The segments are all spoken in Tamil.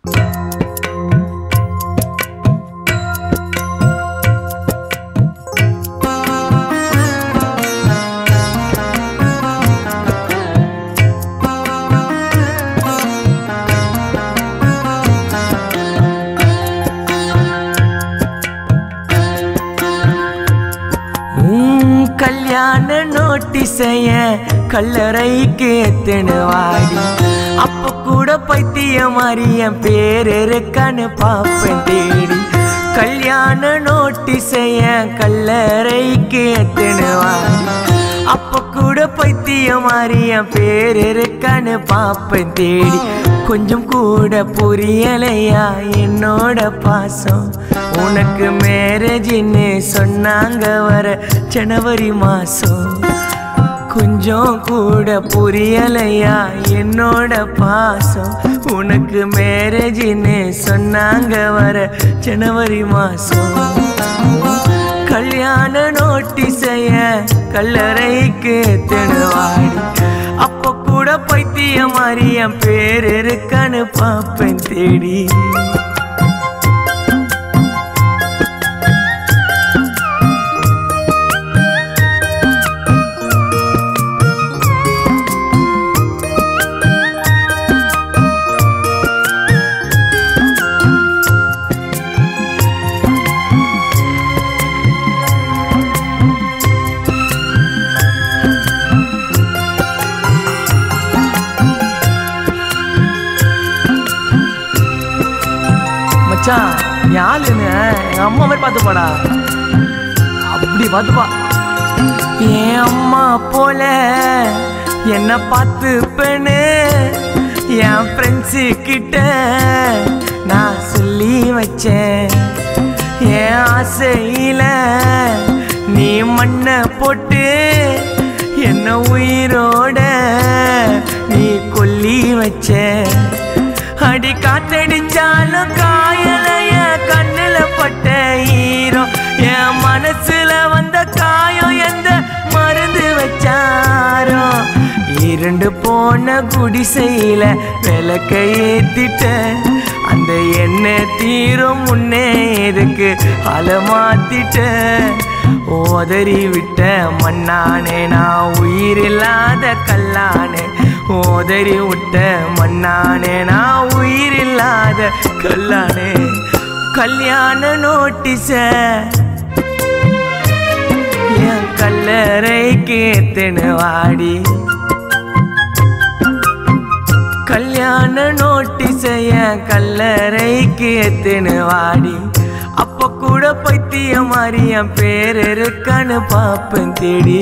உம் கல்யாண நோட்டீஸைய கல்லறைக்கு எத்தனை வாடி அப்ப கூட பைத்திய மாதிரி என் பேர் இருக்கான்னு பாப்பேன் தேடி கல்யாண நோட்டீஸைய கல்லறைக்கு எத்தனை வாடி அப்ப கூட பைத்திய மாதிரி என் பேர் இருக்கான்னு பாப்பேன் தேடி கொஞ்சம் கூட புரியலையா என்னோட பாசம் உனக்கு மேரேஜின்னு சொன்னாங்க வர ஜனவரி மாசம் கொஞ்சம் கூட புரியலையா என்னோட பாசம் உனக்கு மேரேஜின்னு சொன்னாங்க வர ஜனவரி மாசம் கல்யாண நோட்டீஸைய கல்லறைக்கு தினவாடி அப்ப கூட பைத்திய மாதிரி என் பேர் இருக்கான்னு பாப்பேன் தேடி மச்சான் நீ ஆளுன்னு எங்க அம்மா மாதிரி பார்த்து போடா அப்படி பார்த்துப்பா என் அம்மா போல என்ன பார்த்து பெண்ணு என் ஃப்ரெண்ட்ஸு கிட்ட நான் சொல்லி வச்சேன் என் ஆசையில நீ மண்ணை போட்டு என்ன உயிரோட நீ கொல்லி வச்ச அடி காத்தடிச்சாலும் காயலைய கண்ணுல பட்ட ஈரோ என் மனசுல வந்த காயம் எந்த மருந்து வச்சாரோ இரண்டு போன குடிசையில விளக்க ஏத்திட்ட அந்த எண்ணெய் தீரும் முன்னே எதுக்கு அலமாத்திட்ட ஓதறி விட்ட மண்ணானே நான் உயிரில்லாத கல்லானே ஓதறி விட்ட மண்ணானே நான் உயிரில்லாத கல்லானே கல்யாண நோட்டீஸ என் கல்லறைக்கு எத்தனை வாடி கல்யாண நோட்டீஸைய கல்லறைக்கு எத்தனை வாடி அப்ப கூட பைத்திய மாதிரி என் பேர் இருக்கான்னு பாப்பேன் தேடி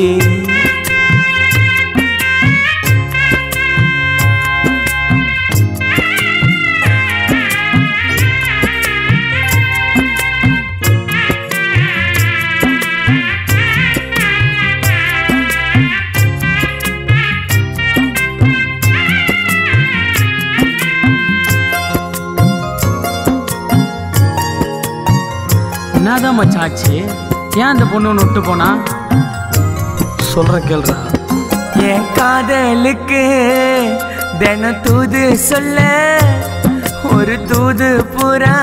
என்னதான் மச்சான் ஆச்சு ஏன் அந்த பொண்ணு ஒன்று விட்டு போனா சொல்ற கேள்றா என் காதலுக்கு தின தூது சொல்ல ஒரு தூது புறா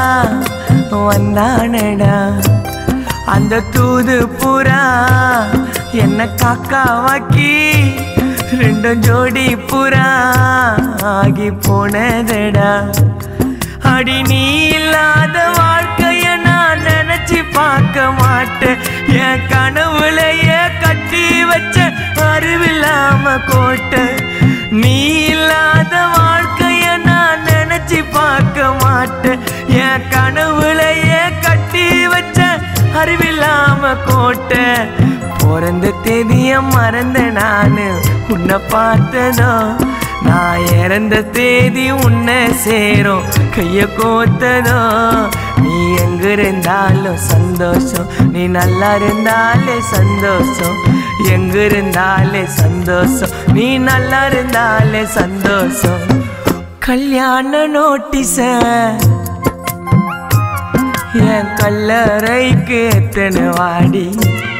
வந்தானடா அந்த தூது புறா என்ன காக்காவாக்கி ரெண்டும் ஜோடி புறா ஆகி போனதடா அடி நீ இல்லாத வாழ்க்கைய நான் நினைச்சு பார்க்க மாட்டேன் என் கனவுலையே கட்டி வச்ச அறிவில்லாம கோட்டை நீ இல்லாத வாழ்க்கைய நான் நினைச்சு பார்க்க மாட்டேன் என் கனவுலையே கட்டி வச்ச அறிவில்லாம கோட்டை பிறந்த தேதிய மறந்த நானு உன்னை பார்த்ததோ நான் இறந்த தேதி உன்னை சேரும் கைய கோத்ததோ நீ எங்க இருந்தாலும் சந்தோஷம் நீ நல்லா இருந்தாலே சந்தோஷம் எங்க இருந்தாலே சந்தோஷம் நீ நல்லா இருந்தாலே சந்தோஷம் கல்யாண நோட்டீஸ என் கல்லறைக்கு எத்தனை வாடி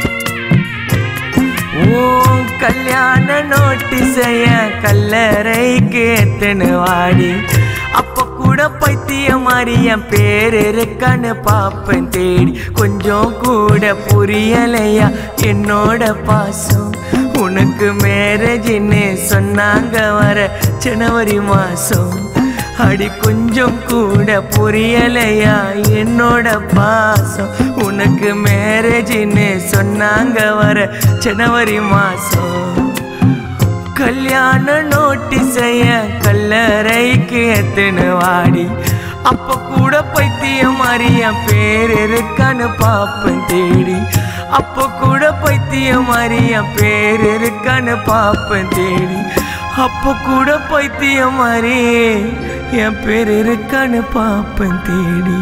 ஓ கல்யாண நோட்டீஸ என் கல்லறைக்கு எத்தனை வாடி அப்ப கூட கூட பைத்திய மாதிரி என் பேர் இருக்கான்னு பாப்பேன் தேடி கொஞ்சம் கூட புரியலையா என்னோட பாசம் உனக்கு மேரேஜின்னு சொன்னாங்க வர ஜனவரி மாசம் அடி கொஞ்சம் கூட புரியலையா என்னோட பாசம் உனக்கு மேரேஜின்னு சொன்னாங்க வர ஜனவரி மாசம் கல்யாண நோட்டீஸைய கல்லறைக்கு எத்துன்னு வாடி அப்ப கூட பைத்தியம் மாதிரி என் பேர் இருக்கான்னு பாப்பேன் தேடி அப்ப கூட பைத்தியம் மாதிரி என் பேர் இருக்கான்னு பாப்பேன் தேடி அப்ப கூட பைத்தியம் மாதிரி என் பேர் இருக்கான்னு பாப்பேன் தேடி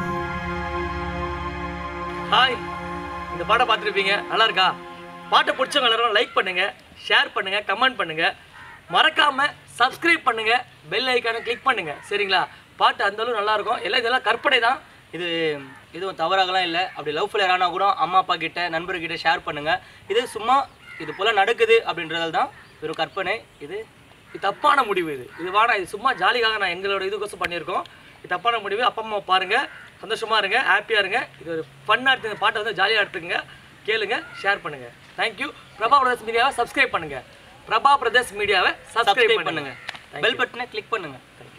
ஹாய் இந்த பாட்டை பார்த்துருப்பீங்க நல்லா இருக்கா பாட்டை பிடிச்சவங்க எல்லாரும் லைக் பண்ணுங்க ஷேர் பண்ணுங்க கமெண்ட் பண்ணுங்க மறக்காம சப்ஸ்கிரைப் பண்ணுங்க பெல் ஐக்கானை கிளிக் பண்ணுங்க சரிங்களா பாட்டு அந்த அளவு நல்லா இருக்கும் எல்லாம் இதெல்லாம் கற்பனை தான் இது எதுவும் தவறாகலாம் இல்லை அப்படி லவ் ஃபெயிலியர் ஆனால் கூட அம்மா அப்பா கிட்ட நண்பர்கிட்ட ஷேர் பண்ணுங்க இது சும்மா இது போல நடக்குது அப்படின்றதால தான் வெறும் கற்பனை இது இது தப்பான முடிவு இது இது வேணாம் இது சும்மா ஜாலிக்காக நான் எங்களோட இதுக்கோசம் பண்ணியிருக்கோம் இது தப்பான முடிவு அப்பா அம்மா பாருங்க சந்தோஷமா இருங்க ஹாப்பியாக இருங்க இது ஒரு ஃபன்னாக எடுத்து இந்த பாட்டை வந்து ஜாலியாக எடுத்துக்கங்க கேளுங்க ஷேர் பண்ணுங்க தேங்க்யூ பிரபா பிரதர்ஸ் மீடியாவை சப்ஸ்கிரைப் பண்ணுங்க பிரபா பிரதர்ஸ் மீடியாவை சப்ஸ்கிரைப் பண்ணுங்க பெல் பட்டனை கிளிக் பண்ணுங்க